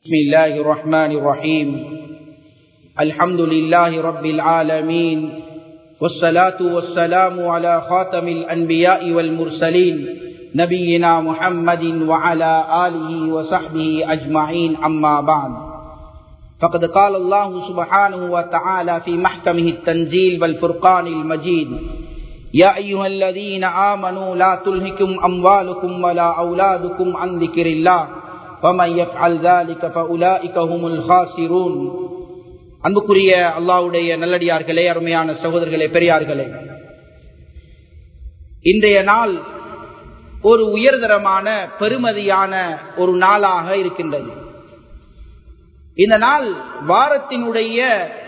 بسم الله الرحمن الرحيم الحمد لله رب العالمين والصلاة والسلام على خاتم الأنبياء والمرسلين نبينا محمد وعلى آله وصحبه أجمعين أما بعد فقد قال الله سبحانه وتعالى في محكمه التنزيل والفرقان المجيد يا أيها الذين آمنوا لا تلهكم أموالكم ولا أولادكم عن ذكر الله ومن يفعل ذلك فأولئك هم الخاسرون அன்புக்குரிய அல்லாவுடைய நல்லடியார்களே அருமையான சகோதரர்களே பெரியார்களே இன்றைய நாள் ஒரு உயர்தரமான பெருமதியான ஒரு நாளாக இருக்கின்றது இந்த நாள் வாரத்தினுடைய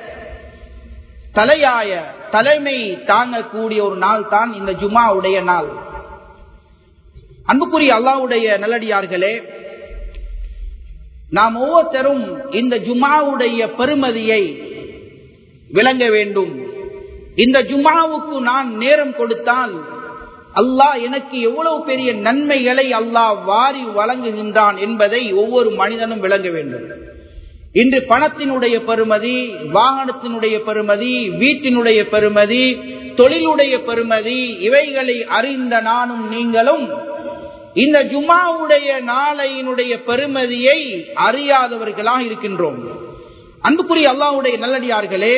தலையாய தலைமை தாங்கக்கூடிய ஒரு நாள் தான் இந்த ஜுமாவுடைய நாள் அன்புக்குரிய அல்லாவுடைய நல்லடியார்களே நாம் ஒவ்வொருத்தரும் இந்த ஜுமாவுடைய பெருமதியை விளங்க வேண்டும் இந்த ஜுமாவுக்கு நான் நேரம் கொடுத்தால் அல்லாஹ் எனக்கு எவ்வளவு பெரிய நன்மைகளை அல்லாஹ் வாரி வழங்குகின்றான் என்பதை ஒவ்வொரு மனிதனும் விளங்க வேண்டும் இன்று பணத்தினுடைய பெருமதி வாகனத்தினுடைய பெருமதி வீட்டினுடைய பெருமதி தொழிலுடைய பெருமதி இவைகளை அறிந்த நானும் நீங்களும் இந்த ஜுமாவுடைய நாளையினுடைய பெருமதியை அறியாதவர்களாக இருக்கின்றோம் அன்புக்குரிய அல்லாவுடைய நல்லடியார்களே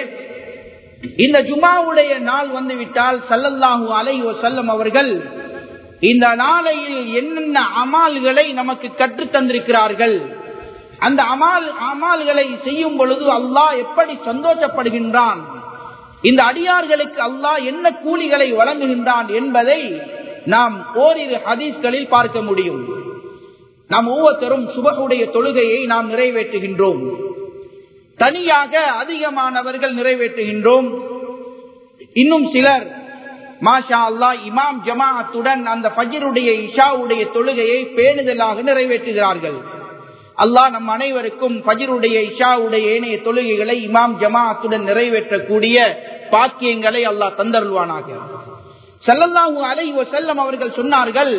இந்த ஜுமாவுடைய நாள் வந்துவிட்டால் சல்லல்லாஹு அலைவ செல்லம் அவர்கள் இந்த நாளையில் என்னென்ன அமால்களை நமக்கு கற்றுத் தந்திருக்கிறார்கள் அந்த அமால் அமால்களை செய்யும் பொழுது அல்லாஹ் எப்படி சந்தோஷப்படுகின்றான் இந்த அடியார்களுக்கு அல்லாஹ் என்ன கூலிகளை வழங்குகின்றான் என்பதை நாம் ஓரிரு ஹதீஸ்களில் பார்க்க முடியும் நாம் ஒவ்வொருத்தரும் சுபகுடைய தொழுகையை நாம் நிறைவேற்றுகின்றோம் தனியாக அதிகமானவர்கள் நிறைவேற்றுகின்றோம் இன்னும் சிலர் மாஷா அல்லா இமாம் ஜமாஅத்துடன் அந்த பஜருடைய இஷாவுடைய தொழுகையை பேணுதலாக நிறைவேற்றுகிறார்கள் அல்லாஹ் நம் அனைவருக்கும் பஜருடைய இஷாவுடைய ஏனைய தொழுகைகளை இமாம் ஜமாஅத்துடன் நிறைவேற்றக்கூடிய பாக்கியங்களை அல்லாஹ் தந்தருள்வானாக சல்லல்லாஹு அலைஹி வஸல்லம் அவர்கள் சொன்னார்கள்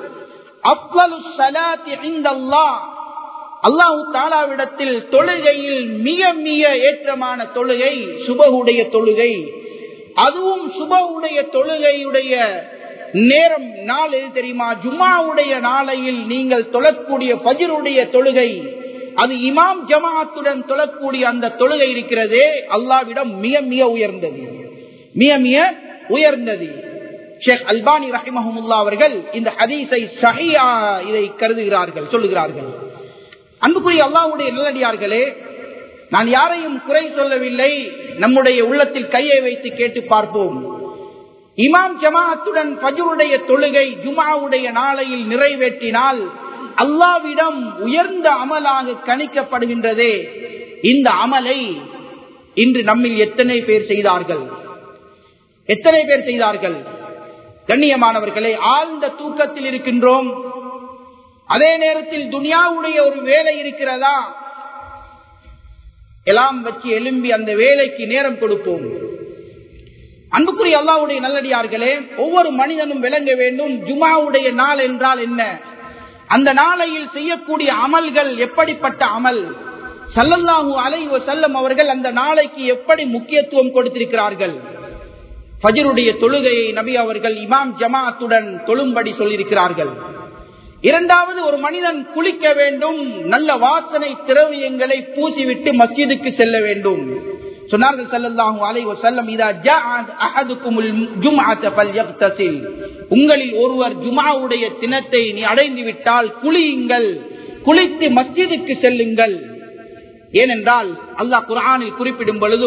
அஃலலு ஸலாத்தி இந்தல்லாஹ் அல்லாஹ் தஆலாவிடத்தில் தொழுகையில் மிக மிக ஏற்றமான தொழுகை சுபஹுடைய தொழுகை அதுவும் சுபஹுடைய தொழுகையுடைய நேரம் நாள் எது தெரியுமா ஜும்மாவுடைய நாளையில் நீங்கள் தொழக்கூடிய பஜருடைய தொழுகை அது இமாம் ஜமாத்துடன் தொழக்கூடிய அந்த தொழுகை இருக்கிறதே அல்லாவிடம் மிக மிக உயர்ந்தது மிக மிக உயர்ந்தது ஷேக் அல்பானி ரஹிமஹமுல்லா அவர்கள் இந்த ஹதீஸை சஹியா இதை கருதுகிறார்கள் சொல்லுகிறார்கள் அன்புக்குரிய அல்லாவுடைய நல்லடியார்களே நான் யாரையும் குறை சொல்லவில்லை நம்முடைய உள்ளத்தில் கையை வைத்து கேட்டு பார்ப்போம் இமாம் ஜமாத்துடன் பஜருடைய தொழுகை ஜுமாவுடைய நாளையில் நிறைவேற்றினால் அல்லாவிடம் உயர்ந்த அமலாக கணிக்கப்படுகின்றதே இந்த அமலை இன்று நம்மில் எத்தனை பேர் செய்தார்கள் எத்தனை பேர் செய்தார்கள் கண்ணியமானவர்களே ஆழ்ந்த தூக்கத்தில் இருக்கின்றோம் அதே நேரத்தில் துனியாவுடைய ஒரு வேலை இருக்கிறதா எல்லாம் வச்சு எலும்பி அந்த வேலைக்கு நேரம் கொடுப்போம் அன்புக்குரிய அல்லாவுடைய நல்லடியார்களே ஒவ்வொரு மனிதனும் விளங்க வேண்டும் ஜுமாவுடைய நாள் என்றால் என்ன அந்த நாளையில் செய்யக்கூடிய அமல்கள் எப்படிப்பட்ட அமல் சல்லல்லாஹூ அலைவ செல்லம் அவர்கள் அந்த நாளைக்கு எப்படி முக்கியத்துவம் கொடுத்திருக்கிறார்கள் ஃபஜருடைய தொழுகையை நபி அவர்கள் இமாம் ஜமாத்துடன் தொழும்படி சொல்லியிருக்கிறார்கள் இரண்டாவது ஒரு மனிதன் குளிக்க வேண்டும் நல்ல வாசனை திரவியங்களை பூசிவிட்டு மஸ்ஜிதுக்கு செல்ல வேண்டும் சொன்னார்கள் சல்லல்லாஹு அலைஹி வஸல்லம் இதா ஜாஅத் அஹதுக்குமுல் ஜும்அத ஃபல்யக்தசில் உங்களில் ஒருவர் ஜும்ஆவுடைய தினத்தை நீ அடைந்து விட்டால் குளியுங்கள் குளித்து மஸ்ஜிதுக்கு செல்லுங்கள் ஏனென்றால் அல்லாஹ் குர்ஆனில் குறிப்பிடும் பொழுது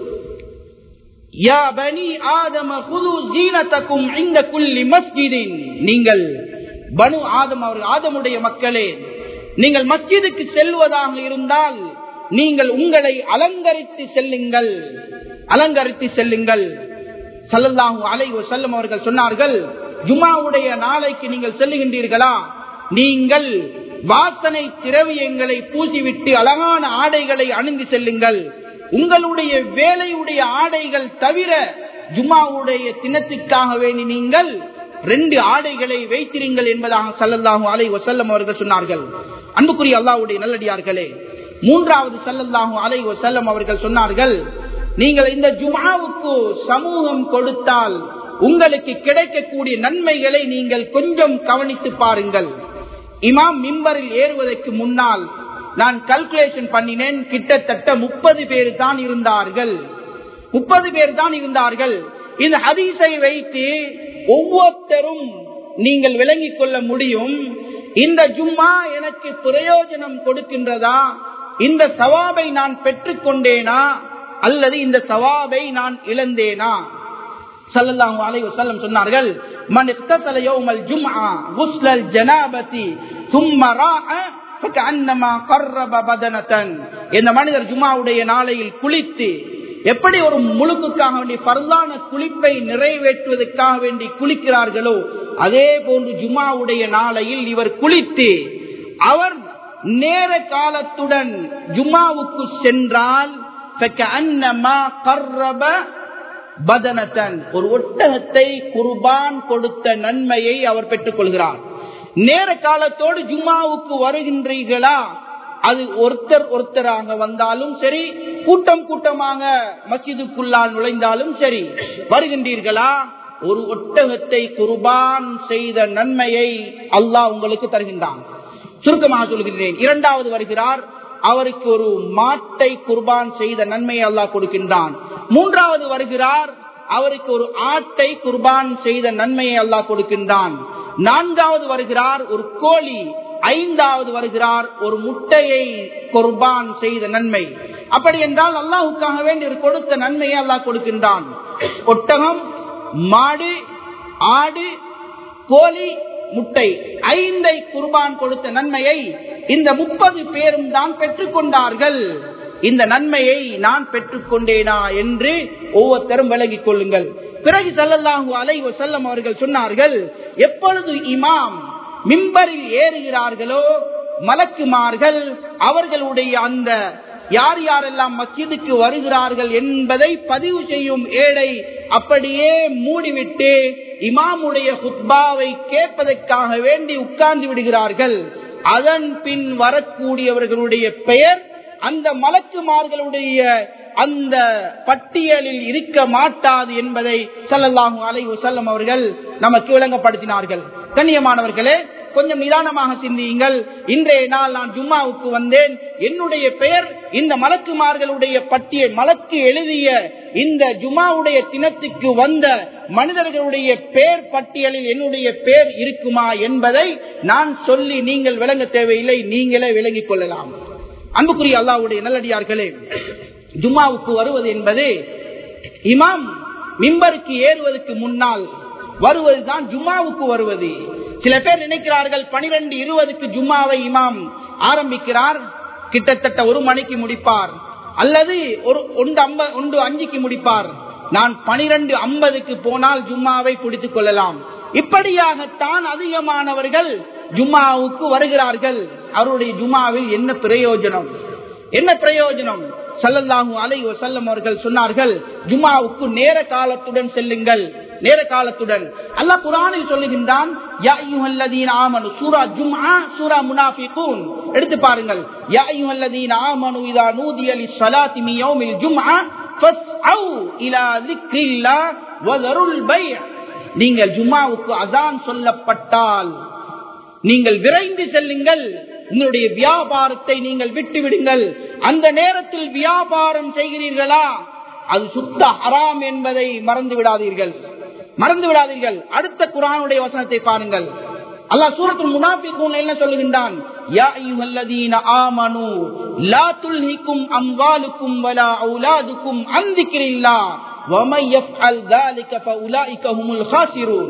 யா பனி ஆதம குது ஜீனத்தக்கும் இந்த குல்லி மஸ்ஜிதின் நீங்கள் பனு ஆதம் அவர்கள் ஆதமுடைய மக்களே நீங்கள் மஸ்ஜிதுக்கு செல்வதாக இருந்தால் நீங்கள் உங்களை அலங்கரித்து செல்லுங்கள் அலங்கரித்து செல்லுங்கள் சல்லல்லாஹு அலை செல்லும் அவர்கள் சொன்னார்கள் ஜுமாவுடைய நாளைக்கு நீங்கள் செல்லுகின்றீர்களா நீங்கள் வாசனை திரவியங்களை பூசிவிட்டு அழகான ஆடைகளை அணிந்து செல்லுங்கள் உங்களுடைய வேலையுடைய ஆடைகள் தவிர ஜுமாவுடைய தினத்திற்காக வேண்டி நீங்கள் ரெண்டு ஆடைகளை வைத்திருங்கள் என்பதாக சல்லல்லாஹு அலை வசல்லம் அவர்கள் சொன்னார்கள் அன்புக்குரிய அல்லாவுடைய நல்லடியார்களே மூன்றாவது சல்லல்லாஹு அலை செல்லம் அவர்கள் சொன்னார்கள் நீங்கள் இந்த ஜுமாவுக்கு சமூகம் கொடுத்தால் உங்களுக்கு கிடைக்கக்கூடிய நன்மைகளை நீங்கள் கொஞ்சம் கவனித்து பாருங்கள் இமாம் மிம்பரில் ஏறுவதற்கு முன்னால் நான் கல்குலேஷன் பண்ணினேன் கிட்டத்தட்ட முப்பது பேர் தான் இருந்தார்கள் முப்பது பேர் தான் இருந்தார்கள் இந்த ஹதீஸை வைத்து ஒவ்வொருத்தரும் நீங்கள் விளங்கிக் கொள்ள முடியும் இந்த ஜும்மா எனக்கு பிரயோஜனம் கொடுக்கின்றதா இந்த சவாபை நான் பெற்றுக்கொண்டேனா அல்லது இந்த சவாபை நான் இழந்தேனா சல்லல்லாஹு அலைஹி வஸல்லம் சொன்னார்கள் மன் இக்தஸல யௌமல் ஜும்ஆ குஸ்லல் ஜனாபதி ثم راح فكأنما قرب بدنة இந்த மனிதர் ஜும்ஆவுடைய நாளையில் குளித்து எப்படி ஒரு முழுக்குக்காக வேண்டி பரலான குளிப்பை நிறைவேற்றுவதற்காக வேண்டி குளிக்கிறார்களோ அதே போன்று ஜுமாவுடைய நாளையில் இவர் குளித்து அவர் நேர காலத்துடன் ஜுமாவுக்கு சென்றால் பதனத்தன் ஒரு ஒட்டகத்தை குர்பான் கொடுத்த நன்மையை அவர் பெற்றுக் கொள்கிறார் நேர காலத்தோடு ஜும்மாவுக்கு வருகின்றீர்களா அது ஒருத்தர் ஒருத்தராக வந்தாலும் சரி கூட்டம் கூட்டமாக மசிதுக்குள்ளால் நுழைந்தாலும் சரி வருகின்றீர்களா ஒரு ஒட்டகத்தை குர்பான் செய்த நன்மையை அல்லாஹ் உங்களுக்கு தருகின்றான் சுருக்கமாக சொல்கின்றேன் இரண்டாவது வருகிறார் அவருக்கு ஒரு மாட்டை குர்பான் செய்த நன்மையை அல்லாஹ் கொடுக்கின்றான் மூன்றாவது வருகிறார் அவருக்கு ஒரு ஆட்டை குர்பான் செய்த நன்மையை அல்லாஹ் கொடுக்கின்றான் நான்காவது வருகிறார் ஒரு கோழி ஐந்தாவது வருகிறார் ஒரு முட்டையை குர்பான் செய்த நன்மை அப்படி என்றால் அல்லாஹுக்காக வேண்டி கொடுத்த நன்மையை அல்லாஹ் கொடுக்கின்றான் ஒட்டகம் மாடு ஆடு கோழி முட்டை ஐந்தை குர்பான் கொடுத்த நன்மையை இந்த முப்பது பேரும் தான் பெற்றுக்கொண்டார்கள் இந்த நன்மையை நான் பெற்றுக்கொண்டேனா என்று ஒவ்வொருத்தரும் விலகிக் கொள்ளுங்கள் பிறகு சல்லல்லாஹு அலைவ செல்லம் அவர்கள் சொன்னார்கள் எப்பொழுது இமாம் மிம்பரில் ஏறுகிறார்களோ மலக்குமார்கள் அவர்களுடைய அந்த யார் யாரெல்லாம் மஸ்ஜிதுக்கு வருகிறார்கள் என்பதை பதிவு செய்யும் ஏடை அப்படியே மூடிவிட்டு இமாமுடைய ஹுத்பாவை கேட்பதற்காக வேண்டி உட்கார்ந்து விடுகிறார்கள் அதன் பின் வரக்கூடியவர்களுடைய பெயர் அந்த மலக்குமார்களுடைய அந்த பட்டியலில் இருக்க மாட்டாது என்பதை சல்லல்லாஹு அலை செல்லம் அவர்கள் நமக்கு விளங்கப்படுத்தினார்கள் கண்ணியமானவர்களே கொஞ்சம் நிதானமாக சிந்தியுங்கள் இன்றைய நாள் நான் ஜும்மாவுக்கு வந்தேன் என்னுடைய பெயர் இந்த மலக்குமார்களுடைய பட்டியல் மலக்கு எழுதிய இந்த ஜும்மாவுடைய தினத்துக்கு வந்த மனிதர்களுடைய பேர் பட்டியலில் என்னுடைய பேர் இருக்குமா என்பதை நான் சொல்லி நீங்கள் விளங்க தேவையில்லை நீங்களே விளங்கிக் கொள்ளலாம் அன்புக்குரிய அல்லாவுடைய நல்லடியார்களே ஜும்மாவுக்கு வருவது என்பது இமாம் மிம்பருக்கு ஏறுவதற்கு முன்னால் வருவதுதான் ஜும்மாவுக்கு வருவது சில பேர் நினைக்கிறார்கள் பனிரெண்டு இருபதுக்கு ஜும்மாவை இமாம் ஆரம்பிக்கிறார் கிட்டத்தட்ட ஒரு மணிக்கு முடிப்பார் அல்லது ஒரு ஒன்று ஐம்ப ஒன்று அஞ்சுக்கு முடிப்பார் நான் பனிரெண்டு ஐம்பதுக்கு போனால் ஜும்மாவை பிடித்துக் கொள்ளலாம் இப்படியாகத்தான் அதிகமானவர்கள் ஜும்மாவுக்கு வருகிறார்கள் அவருடைய ஜும்மாவில் என்ன பிரயோஜனம் என்ன பிரயோஜனம் சல்லல்லாஹு அலை வசல்லம் அவர்கள் சொன்னார்கள் ஜும்மாவுக்கு நேர காலத்துடன் செல்லுங்கள் நேர காலத்துடன் அல்லாஹ் குரானில் சொல்லுகின்றான் யா அய்யுஹல்லதீன ஆமனு சூரா ஜும்ஆ சூரா முனாஃபிகூன் எடுத்து பாருங்கள் யா அய்யுஹல்லதீன ஆமனு இதா நூதிய லிஸ்ஸலாத்தி மின் யௌமில் ஜும்ஆ ஃபஸ்அவ் இலா ذிக்ரில்லாஹ் வதருல் பை' நீங்கள் ஜும்மாவுக்கு அதான் சொல்லப்பட்டால் நீங்கள் விரைந்து செல்லுங்கள் உங்களுடைய வியாபாரத்தை நீங்கள் விட்டு விடுங்கள் அந்த நேரத்தில் வியாபாரம் செய்கிறீர்களா அது சுத்த ஹராம் என்பதை மறந்து விடாதீர்கள் மறந்து விடாதீர்கள் அடுத்த குரானுடைய வசனத்தை பாருங்கள் அல்லாஹ் சூரத்துல் முனாஃபிகூன் என்ன சொல்லுகின்றான் யா அய்யுஹல்லதீன ஆமனு லா துல்ஹிக்கும் அம்வாலுக்கும் வலா அவுலாதுக்கும் அன் திக்ரில்லாஹ் வமை யஃப்அல் ذلك فاولئك هم الخاسرون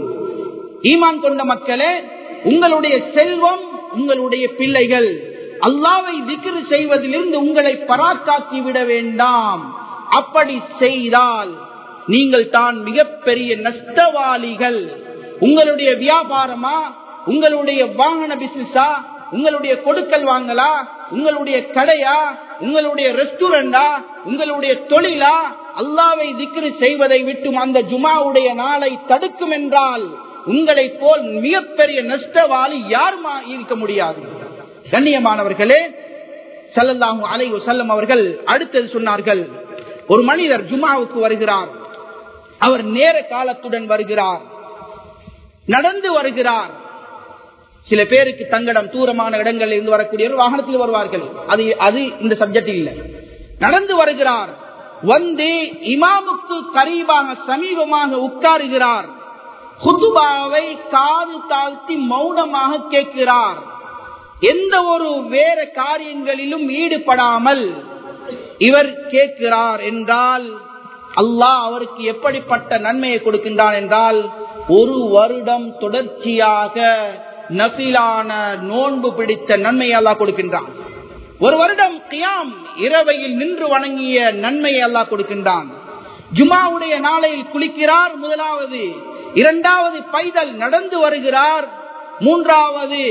ஈமான் கொண்ட மக்களே உங்களுடைய செல்வம் உங்களுடைய பிள்ளைகள் அல்லாவை திக்ரு செய்வதிலிருந்து உங்களை பராக்காக்கி விட வேண்டாம் அப்படி செய்தால் நீங்கள் தான் மிகப்பெரிய நஷ்டவாளிகள் உங்களுடைய வியாபாரமா உங்களுடைய வாகன பிசினஸா உங்களுடைய கொடுக்கல் வாங்கலா உங்களுடைய கடையா உங்களுடைய ரெஸ்டாரண்டா உங்களுடைய தொழிலா அல்லாவை திக்ரு செய்வதை விட்டும் அந்த ஜுமாவுடைய நாளை தடுக்கும் என்றால் உங்களை போல் மிகப்பெரிய நஷ்டவாளி யாருமா இருக்க முடியாது கண்ணியமானவர்களே சல்லல்லாஹு அலைஹி வஸல்லம் அவர்கள் அடுத்தது சொன்னார்கள் ஒரு மனிதர் ஜுமாவுக்கு வருகிறார் அவர் நேர காலத்துடன் வருகிறார் நடந்து வருகிறார் சில பேருக்கு தங்கடம் தூரமான இடங்களில் இருந்து வரக்கூடியவர் வாகனத்தில் வருவார்கள் அது அது இந்த சப்ஜெக்ட் இல்லை நடந்து வருகிறார் வந்து இமாமுக்கு கரீபாக சமீபமாக உட்காருகிறார் குத்துபாவை காது தாழ்த்தி மௌனமாக கேட்கிறார் எந்த ஒரு வேற காரியங்களிலும் ஈடுபடாமல் இவர் கேட்கிறார் என்றால் அல்லாஹ் அவருக்கு எப்படிப்பட்ட நன்மையை கொடுக்கின்றான் என்றால் ஒரு வருடம் தொடர்ச்சியாக நபிலான நோன்பு பிடித்த நன்மையை அல்லாஹ் கொடுக்கின்றான் ஒரு வருடம் கியாம் இரவையில் நின்று வணங்கிய நன்மையை அல்லாஹ் கொடுக்கின்றான் ஜுமாவுடைய நாளையில் குளிக்கிறார் முதலாவது இரண்டாவது பைதல் நடந்து வருகிறார் மூன்றாவது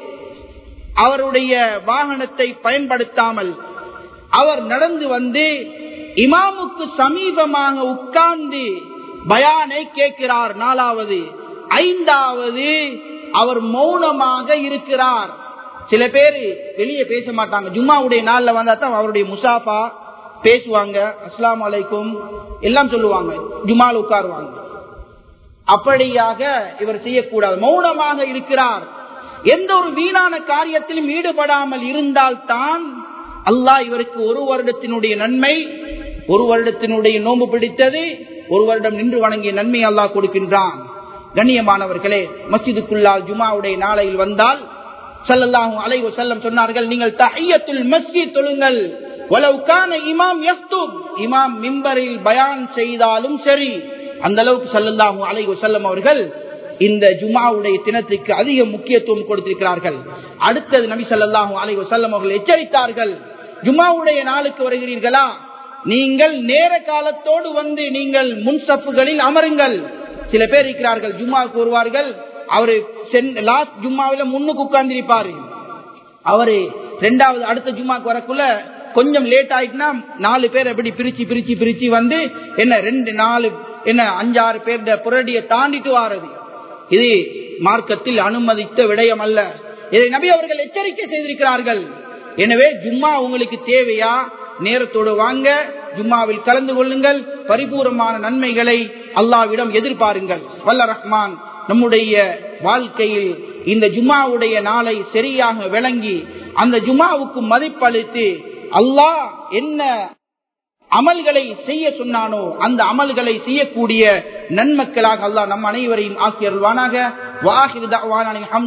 அவருடைய வாகனத்தை பயன்படுத்தாமல் அவர் நடந்து வந்து இமாமுக்கு சமீபமாக உட்கார்ந்து பயானை கேட்கிறார் நாலாவது ஐந்தாவது அவர் மௌனமாக இருக்கிறார் சில பேர் வெளியே பேச மாட்டாங்க ஜும்மாவுடைய நாள்ல வந்தா தான் அவருடைய முசாஃபா பேசுவாங்க அஸ்லாம் அலைக்கும் எல்லாம் சொல்லுவாங்க ஜுமால் உட்காருவாங்க அப்படியாக இவர் செய்யக்கூடாது மௌனமாக இருக்கிறார் எந்த ஒரு வீணான காரியத்திலும் ஈடுபடாமல் இருந்தால் தான் அல்லாஹ் இவருக்கு ஒரு வருடத்தினுடைய நன்மை ஒரு வருடத்தினுடைய நோன்பு பிடித்தது ஒரு வருடம் நின்று வணங்கிய நன்மை அல்லாஹ் கொடுக்கின்றான் கண்ணியமானவர்களே மஸ்ஜிதுக்குள்ளால் ஜுமாவுடைய நாளையில் வந்தால் சல்லல்லாஹு அலைஹி வஸல்லம் சொன்னார்கள் நீங்கள் தஹியத்துல் மஸ்ஜித் தொழுங்கள் வலவுக்கான இமாம் யக்துப் இமாம் மிம்பரில் பயான் செய்தாலும் சரி அந்த அளவுக்கு சல்லல்லாஹு அலைஹி வஸல்லம் அவர்கள் இந்த ஜுமாவுடைய தினத்துக்கு அதிக முக்கியத்துவம் கொடுத்திருக்கிறார்கள் அடுத்தது நபி சல்லாஹூ அலை வசல்லம் அவர்கள் எச்சரித்தார்கள் ஜுமாவுடைய நாளுக்கு வருகிறீர்களா நீங்கள் நேர காலத்தோடு வந்து நீங்கள் முன்சப்புகளில் அமருங்கள் சில பேர் இருக்கிறார்கள் ஜும்மாவுக்கு வருவார்கள் அவரு லாஸ்ட் ஜும்மாவில முன்னுக்கு உட்கார்ந்திருப்பாரு அவரு ரெண்டாவது அடுத்த ஜும்மாக்கு வரக்குள்ள கொஞ்சம் லேட் ஆயிட்டுனா நாலு பேர் எப்படி பிரிச்சு பிரிச்சு பிரிச்சு வந்து என்ன ரெண்டு நாலு என்ன அஞ்சாறு பேர் புரடியை தாண்டிட்டு வாரது இது மார்க்கத்தில் அனுமதித்த விடயம் அல்ல இதை நபி அவர்கள் எச்சரிக்கை செய்திருக்கிறார்கள் எனவே ஜும்மா உங்களுக்கு தேவையா நேரத்தோடு வாங்க ஜும்மாவில் கலந்து கொள்ளுங்கள் பரிபூர்ணமான நன்மைகளை அல்லாவிடம் எதிர்பாருங்கள் வல்ல ரஹ்மான் நம்முடைய வாழ்க்கையில் இந்த ஜும்மாவுடைய நாளை சரியாக விளங்கி அந்த ஜும்மாவுக்கு மதிப்பளித்து அல்லாஹ் என்ன அமல்களை செய்ய சொன்னானோ அந்த அமல்களை செய்யக்கூடிய நன்மக்களாக அல்லாஹ் நம் அனைவரையும் ஆக்கியருள்வானாக வாஹிர்